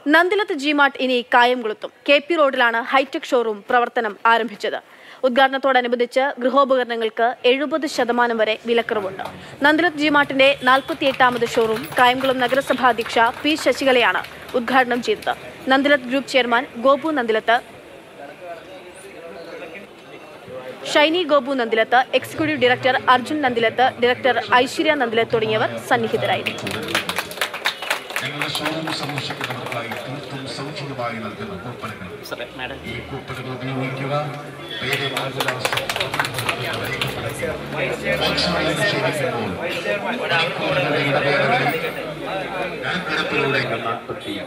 Nandilath G Mart ഇനി കായംകുളത്തും K P റോഡിലാണ് ഹൈടെക് ഷോറൂം പ്രവർത്തനം ആരംഭിച്ചത് ഉദ്ഘാടനത്തോടനുബന്ധിച്ച് ഗൃഹോപകരണങ്ങൾക്ക് എഴുപത് ശതമാനം വരെ വിലക്കുറവുണ്ട് നന്ദിലത്ത് ജിമാർട്ടിന്റെ നാൽപ്പത്തിയെട്ടാമത് ഷോറൂം കായംകുളം നഗരസഭാ അധ്യക്ഷ പി ശശികലയാണ് ഉദ്ഘാടനം ചെയ്തത് Nandilath group chairman Gopu Nandilath Shiny Gopu Nandilath executive director Arjun Nandilath director Aishwarya Nandilath തുടങ്ങിയവർ സന്നിഹിതരായിരുന്നു ഞങ്ങളുടെ ഷോറൂം സന്ദർശിക്കുന്നവർക്കായി തീർത്തും സൗജന്യമായി നൽകുന്ന കൂപ്പണുകൾ ഈ കൂപ്പണുകൾ ഉപയോഗിക്കുക പേര് മാർഗദർശനം ഭക്ഷണം നിഷേധിക്കുമ്പോൾ മണിക്കൂറുകളുടെ ഇടവേളകളിൽ കണക്കെടുപ്പിലൂടെ നാൽപ്പത്തി